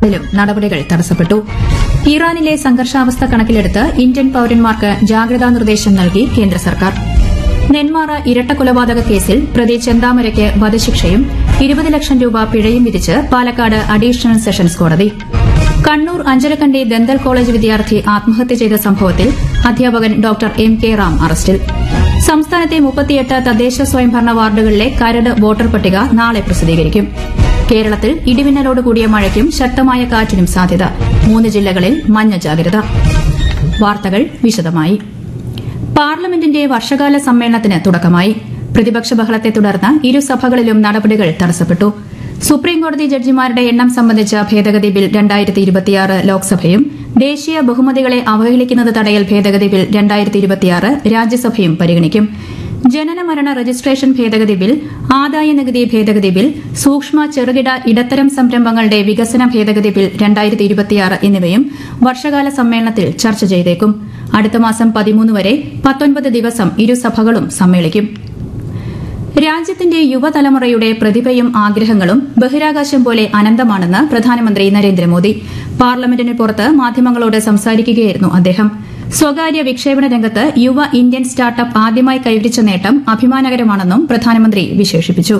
ിലും നടപടികൾ തടസ്സപ്പെട്ടു ഇറാനിലെ സംഘർഷാവസ്ഥ കണക്കിലെടുത്ത് ഇന്ത്യൻ പൌരന്മാർക്ക് ജാഗ്രതാ നിർദ്ദേശം നൽകി കേന്ദ്ര സർക്കാർ നെന്മാറ ഇരട്ടക്കൊലപാതക കേസിൽ പ്രതി ചെന്താമരയ്ക്ക് വധശിക്ഷയും ഇരുപത് ലക്ഷം രൂപ പിഴയും വിധിച്ച് പാലക്കാട് അഡീഷണൽ സെഷൻസ് കോടതി കണ്ണൂർ അഞ്ചരക്കണ്ടി ദന്തൽ കോളേജ് വിദ്യാർത്ഥി ആത്മഹത്യ ചെയ്ത സംഭവത്തിൽ അധ്യാപകൻ ഡോക്ടർ എം കെ റാം അറസ്റ്റിൽ സംസ്ഥാനത്തെ മുപ്പത്തിയെട്ട് തദ്ദേശ സ്വയംഭരണ വാർഡുകളിലെ കരട് വോട്ടർ പട്ടിക നാളെ പ്രസിദ്ധീകരിക്കും കേരളത്തിൽ ഇടിമിന്നലോട് കൂടിയ മഴയ്ക്കും ശക്തമായ കാറ്റിനും സാധ്യത മൂന്ന് ജില്ലകളിൽ മഞ്ഞ ജാഗ്രത വാർത്തകൾ വിശദമായി പാർലമെന്റിന്റെ വർഷകാല സമ്മേളനത്തിന് തുടക്കമായി പ്രതിപക്ഷ ബഹളത്തെ തുടർന്ന് ഇരുസഭകളിലും നടപടികൾ തടസ്സപ്പെട്ടു സുപ്രീംകോടതി ജഡ്ജിമാരുടെ എണ്ണം സംബന്ധിച്ച ഭേദഗതി ബിൽ രണ്ടായിരത്തി ഇരുപത്തിയാറ് ലോക്സഭയും ദേശീയ ബഹുമതികളെ അവഹേളിക്കുന്നത് തടയൽ ഭേദഗതി ബിൽ രണ്ടായിരത്തി ഇരുപത്തിയാറ് രാജ്യസഭയും പരിഗണിക്കും ജനന മരണ രജിസ്ട്രേഷൻ ഭേദഗതി ബിൽ ആദായ നികുതി ഭേദഗതി ബിൽ സൂക്ഷ്മ ചെറുകിട ഇടത്തരം സംരംഭങ്ങളുടെ വികസന ഭേദഗതി ബിൽ രണ്ടായിരത്തി ഇരുപത്തിയാറ് എന്നിവയും വർഷകാല സമ്മേളനത്തിൽ ചർച്ച ചെയ്തേക്കും അടുത്ത മാസം പതിമൂന്ന് വരെ പത്തൊൻപത് ദിവസം ഇരുസഭകളും സമ്മേളിക്കും രാജ്യത്തിന്റെ യുവതലമുറയുടെ പ്രതിഭയും ആഗ്രഹങ്ങളും ബഹിരാകാശം പോലെ അനന്തമാണെന്ന് പ്രധാനമന്ത്രി നരേന്ദ്രമോദി പാർലമെന്റിന് പുറത്ത് മാധ്യമങ്ങളോട് സംസാരിക്കുകയായിരുന്നു അദ്ദേഹം സ്വകാര്യ വിക്ഷേപണ രംഗത്ത് യുവ ഇന്ത്യൻ സ്റ്റാർട്ടപ്പ് ആദ്യമായി കൈവരിച്ച നേട്ടം അഭിമാനകരമാണെന്നും പ്രധാനമന്ത്രി വിശേഷിപ്പിച്ചു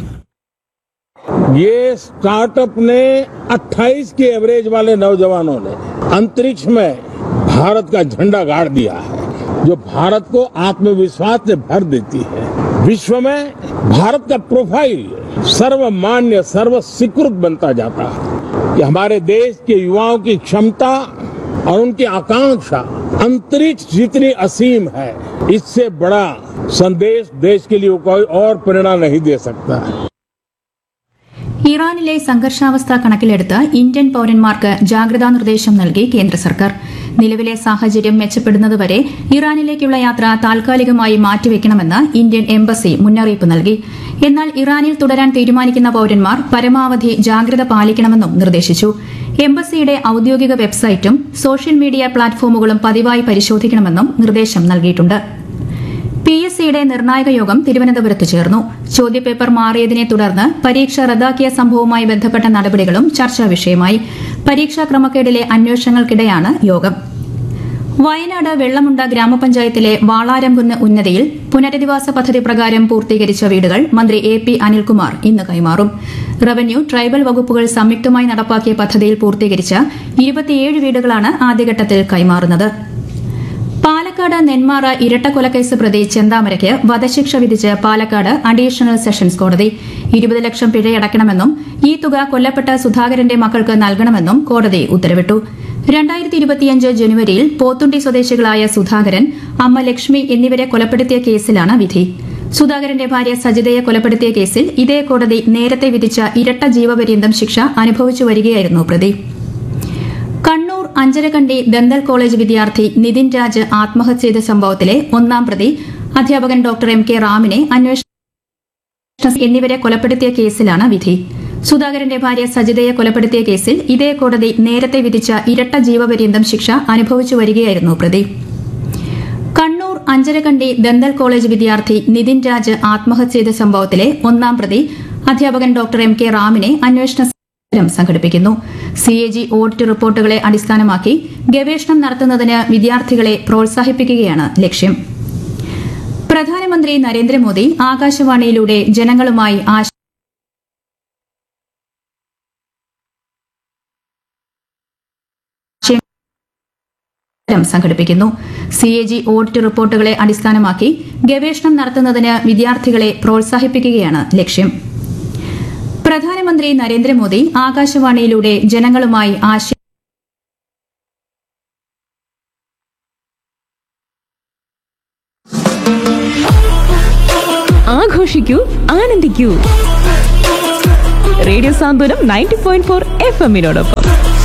ये स्टार्टअप ने 28 के एवरेज वाले नौजवानों ने अंतरिक्ष में भारत का झंडा गाड़ दिया है जो भारत को आत्मविश्वास से भर देती है विश्व में भारत का प्रोफाइल सर्वमान्य सर्व स्वीकृत बनता जाता है कि हमारे देश के युवाओं की क्षमता और उनकी आकांक्षा अंतरिक्ष जितनी असीम है इससे बड़ा संदेश देश के लिए कोई और प्रेरणा नहीं दे सकता है ഇറാനിലെ സംഘർഷാവസ്ഥ കണക്കിലെടുത്ത് ഇന്ത്യൻ പൌരന്മാർക്ക് ജാഗ്രതാ നിർദ്ദേശം നൽകി കേന്ദ്ര സർക്കാർ നിലവിലെ സാഹചര്യം മെച്ചപ്പെടുന്നതുവരെ ഇറാനിലേക്കുള്ള യാത്ര താൽക്കാലികമായി മാറ്റിവെക്കണമെന്ന് ഇന്ത്യൻ എംബസി മുന്നറിയിപ്പ് നൽകി എന്നാൽ ഇറാനിൽ തുടരാൻ തീരുമാനിക്കുന്ന പൌരന്മാർ പരമാവധി ജാഗ്രത പാലിക്കണമെന്നും നിർദ്ദേശിച്ചു എംബസിയുടെ ഔദ്യോഗിക വെബ്സൈറ്റും സോഷ്യൽ മീഡിയ പ്ലാറ്റ്ഫോമുകളും പതിവായി പരിശോധിക്കണമെന്നും നിർദ്ദേശം നൽകിയിട്ടുണ്ട് പി എസ് സിയുടെ നിർണായക യോഗം തിരുവനന്തപുരത്ത് ചേർന്നു ചോദ്യപേപ്പർ മാറിയതിനെ തുടർന്ന് പരീക്ഷ റദ്ദാക്കിയ സംഭവവുമായി ബന്ധപ്പെട്ട നടപടികളും ചർച്ചാ വിഷയമായി പരീക്ഷാ ക്രമക്കേടിലെ അന്വേഷണങ്ങൾക്കിടെയാണ് യോഗം വയനാട് വെള്ളമുണ്ട ഗ്രാമപഞ്ചായത്തിലെ വാളാരംകുന്ന് ഉന്നതിയിൽ പുനരധിവാസ പദ്ധതി പ്രകാരം പൂർത്തീകരിച്ച വീടുകൾ മന്ത്രി എ പി അനിൽകുമാർ ഇന്ന് കൈമാറും റവന്യൂ ട്രൈബൽ വകുപ്പുകൾ സംയുക്തമായി നടപ്പാക്കിയ പദ്ധതിയിൽ പൂർത്തീകരിച്ച ഇരുപത്തിയേഴ് വീടുകളാണ് ആദ്യഘട്ടത്തിൽ കൈമാറുന്നത് പാലക്കാട് നെന്മാറ ഇരട്ടക്കൊലക്കേസ് പ്രതി ചെന്താമരയ്ക്ക് വധശിക്ഷ വിധിച്ച് പാലക്കാട് അഡീഷണൽ സെഷൻസ് കോടതി ഇരുപത് ലക്ഷം പിഴയടക്കണമെന്നും ഈ തുക കൊല്ലപ്പെട്ട സുധാകരന്റെ മക്കൾക്ക് നൽകണമെന്നും കോടതി ഉത്തരവിട്ടു രണ്ടായിരത്തി ഇരുപത്തിയഞ്ച് ജനുവരിയിൽ പോത്തുണ്ടി സ്വദേശികളായ സുധാകരൻ അമ്മ ലക്ഷ്മി എന്നിവരെ കൊലപ്പെടുത്തിയ കേസിലാണ് വിധി സുധാകരന്റെ ഭാര്യ സജിതയെ കൊലപ്പെടുത്തിയ കേസിൽ ഇതേ കോടതി നേരത്തെ വിധിച്ച ഇരട്ട ജീവപര്യന്തം ശിക്ഷ അനുഭവിച്ചു വരികയായിരുന്നു പ്രതി കണ്ണൂർ അഞ്ചരക്കണ്ടി ദന്തൽ കോളേജ് വിദ്യാർത്ഥി നിതിൻ രാജ് ആത്മഹത്യ ചെയ്ത സംഭവത്തിലെ ഒന്നാം പ്രതി അധ്യാപകൻ ഡോക്ടർ എം കെ റാമിനെ അന്വേഷണ എന്നിവരെ കൊലപ്പെടുത്തിയ കേസിലാണ് വിധി സുധാകരന്റെ ഭാര്യ സജിതയെ കൊലപ്പെടുത്തിയ കേസിൽ ഇതേ കോടതി നേരത്തെ വിധിച്ച ഇരട്ട ജീവപര്യന്തം ശിക്ഷ അനുഭവിച്ചു വരികയായിരുന്നു പ്രതി കണ്ണൂർ അഞ്ചരക്കണ്ടി ദന്തൽ കോളേജ് വിദ്യാർത്ഥി നിതിൻ രാജ് ആത്മഹത്യ ചെയ്ത സംഭവത്തിലെ ഒന്നാം പ്രതി അധ്യാപകൻ ഡോക്ടർ എം കെ റാമിനെ അന്വേഷണ സംഘം സംഘടിപ്പിക്കുന്നു സി എ ജി ഓഡിറ്റ് റിപ്പോർട്ടുകളെ അടിസ്ഥാനമാക്കി ഗവേഷണം നടത്തുന്നതിന് വിദ്യാർത്ഥികളെ പ്രോത്സാഹിപ്പിക്കുകയാണ് ലക്ഷ്യം പ്രധാനമന്ത്രി നരേന്ദ്രമോദി ആകാശവാണിയിലൂടെ ജനങ്ങളുമായി ആശ സംഘടിപ്പിക്കുന്നു സി എ ജി ഓഡിറ്റ് റിപ്പോർട്ടുകളെ അടിസ്ഥാനമാക്കി ഗവേഷണം നടത്തുന്നതിന് വിദ്യാർത്ഥികളെ പ്രോത്സാഹിപ്പിക്കുകയാണ് ലക്ഷ്യം പ്രധാനമന്ത്രി നരേന്ദ്രമോദി ആകാശവാണിയിലൂടെ ജനങ്ങളുമായി ആശയ ആഘോഷിക്കൂ ആനന്ദിക്കൂ radio Santhwanam ninety point four F എമ്മിനോടൊപ്പം